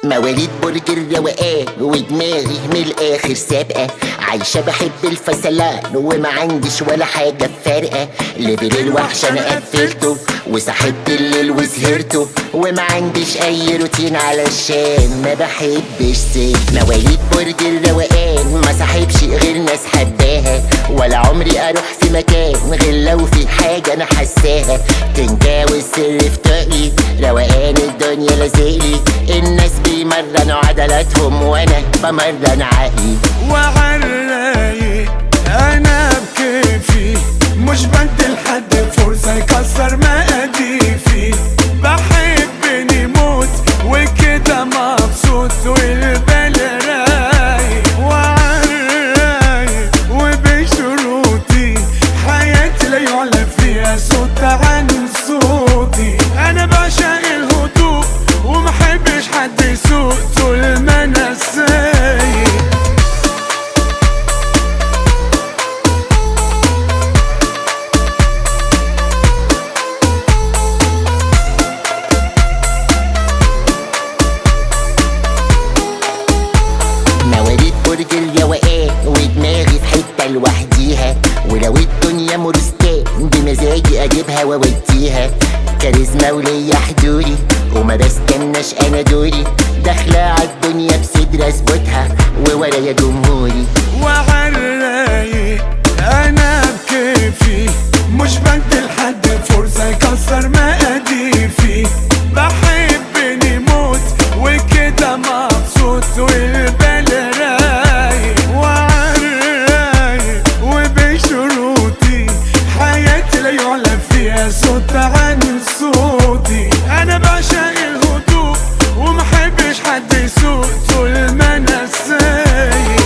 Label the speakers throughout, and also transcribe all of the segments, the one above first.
Speaker 1: مواليد برج الروقان ودماغي من الاخر سابقه عايشه بحب الفصلان وما عنديش ولا حاجه فارقه ليفل الوحش انا قفلته وصحيت الليل وسهرته وما عنديش اي روتين علشان ما بحبش سيف مواليد برج الروقان ما صاحبش غير ناس حباها ولا عمري اروح في مكان غير لو في حاجه انا حساها تنجاوز سر في طقلي روقان الدنيا لازقلي الناس بيمرنوا عضلاتهم وانا بمرن عقلي
Speaker 2: وعالرايق انا بكيفي مش بدي لحد فرصة يكسر مقاديفي بحبني موت وكده مبسوط والبال رايق وعالرايق وبشروطي حياتي لا يعلى فيها صوت عن صوتي انا بعشق الهدوء ومحبش حد يسوق طول ما انا سايق
Speaker 1: مواليد برج الروقان ودماغي في حته لوحديها ولو الدنيا مرستان بمزاجي اجيبها واوديها كاريزما وليا حضوري وما بستناش انا دوري داخله عالدنيا بصدر اثبتها وورايا جمهوري
Speaker 2: وعالرايق انا بكيفي مش بدي لحد فرصة يكسر مقاديفي بحبني موت وكده مبسوط والبال رايق وعالرايق وبشروطي حياتي لا يعلى فيها صوت عن صوتي انا بعشق الهدوء ومحبش حد يسوق طول ما انا سايق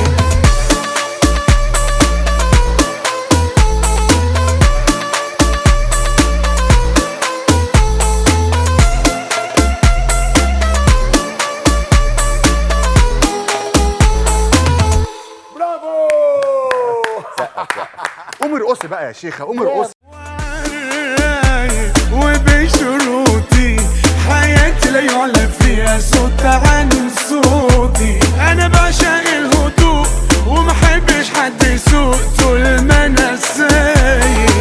Speaker 3: برافو قومي ارقصي بقى يا شيخه قومي ارقصي
Speaker 2: وعالرايق وبشروطي حياتي لا يعلى فيها صوت عن صوتي انا بعشق الهدوء ومحبش حد يسوق طول ما انا سايق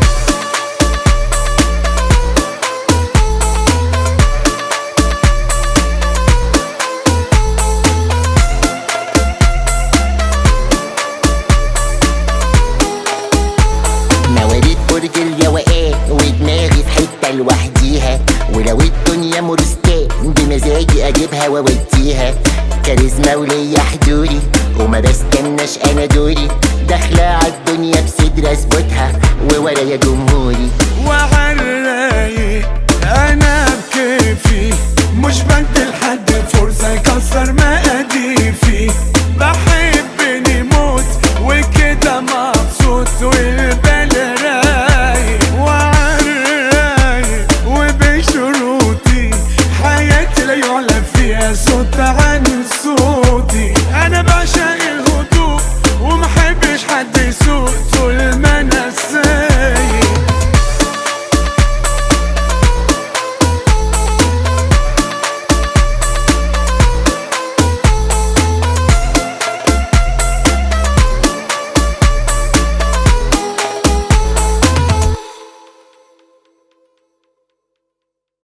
Speaker 1: مواليد برج الروقان ودماغي في حته لوحديها ولو الدنيا مرستان بمزاجي اجيبها واوديها كاريزما وليا حضوري وما بستناش انا دوري داخله عالدنيا بصدر اثبتها وورايا جمهوري